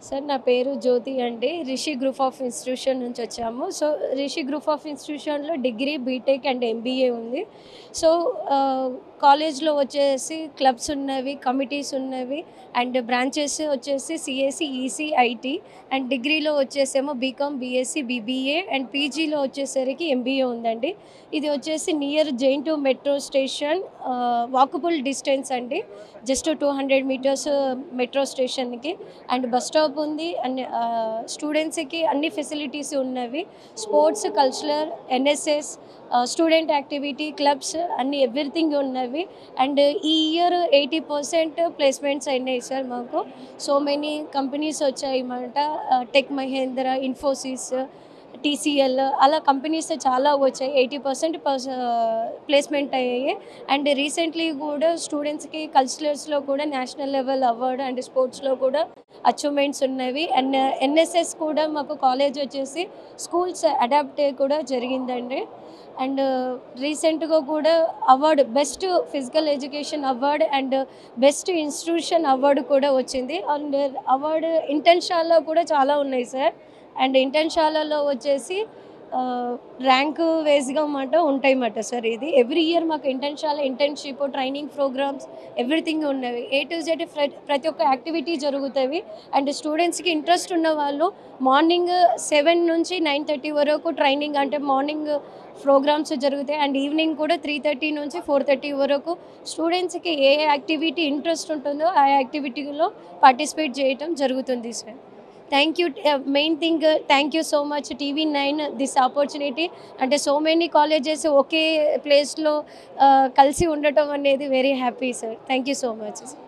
sir నా పేరు జ్యోతి అండి రిషి గ్రూప్ ఆఫ్ ఇన్స్టిట్యూషన్ నుంచి వచ్చాము సో రిషి గ్రూప్ ఆఫ్ ఇన్స్టిట్యూషన్లో డిగ్రీ బీటెక్ అండ్ ఎంబీఏ ఉంది సో ఆ, కాలేజ్లో వచ్చేసి క్లబ్స్ ఉన్నవి కమిటీస్ ఉన్నవి అండ్ బ్రాంచెస్ వచ్చేసి సిఎస్సి ఈసీ ఐటీ అండ్ డిగ్రీలో వచ్చేసేమో బీకామ్ బీఎస్సీ బీబీఏ అండ్ పీజీలో వచ్చేసరికి ఎంబీఏ ఉందండి ఇది వచ్చేసి near JNTU metro station walkable distance అండి just two hundred meters metro స్టేషన్కి అండ్ బస్ స్టాప్ ఉంది అండ్ స్టూడెంట్స్కి అన్ని ఫెసిలిటీస్ ఉన్నవి sports cultural NSS student activity clubs అన్ని ఎవ్రీథింగ్ ఉన్నవి అండ్ ఈ ఇయర్ ఎయిటీ పర్సెంట్ ప్లేస్మెంట్స్ అయినాయి సార్ మాకు సో మెనీ కంపెనీస్ వచ్చాయి అన్నమాట టెక్ మహేంద్ర ఇన్ఫోసిస్ టీసీఎల్ అలా కంపెనీస్ చాలా వచ్చాయి ఎయిటీ పర్సెంట్ ప్లేస్మెంట్ అయ్యాయి అండ్ రీసెంట్లీ కూడా స్టూడెంట్స్కి కల్చరల్స్లో కూడా నేషనల్ లెవెల్ అవార్డు అండ్ స్పోర్ట్స్లో కూడా అచీవ్మెంట్స్ ఉన్నవి అండ్ ఎన్ఎస్ఎస్ కూడా మాకు కాలేజ్ వచ్చేసి స్కూల్స్ అడాప్ట్ కూడా జరిగిందండి అండ్ రీసెంట్గా కూడా award best physical education award and best institution award కూడా వచ్చింది అండ్ అవార్డు ఇంటర్న్షాల్లో కూడా చాలా ఉన్నాయి సార్ అండ్ ఇంటర్న్షాలలో వచ్చేసి ర్యాంక్ వేస్గా మాట ఉంటాయి అన్నమాట సార్ ఇది ఎవ్రీ ఇయర్ మాకు ఇంటర్న్షాల ఇంటర్న్షిప్ ట్రైనింగ్ ప్రోగ్రామ్స్ ఎవ్రీథింగ్ ఉన్నవి ఏ టు జెడ్ ప్రతి ఒక్క యాక్టివిటీ జరుగుతాయి అండ్ స్టూడెంట్స్కి ఇంట్రెస్ట్ ఉన్న వాళ్ళు మార్నింగ్ సెవెన్ నుంచి నైన్ థర్టీ వరకు ట్రైనింగ్ అంటే మార్నింగ్ ప్రోగ్రామ్స్ జరుగుతాయి అండ్ ఈవినింగ్ కూడా త్రీ థర్టీ నుంచి ఫోర్ థర్టీ వరకు స్టూడెంట్స్కి ఏ యాక్టివిటీ ఇంట్రెస్ట్ ఉంటుందో ఆ యాక్టివిటీలో పార్టిసిపేట్ చేయటం జరుగుతుంది sir thank you main thing thank you so much TV nine this opportunity అంటే సో మెనీ కాలేజెస్ ఒకే ప్లేస్లో కలిసి ఉండటం అనేది very happy sir thank you so much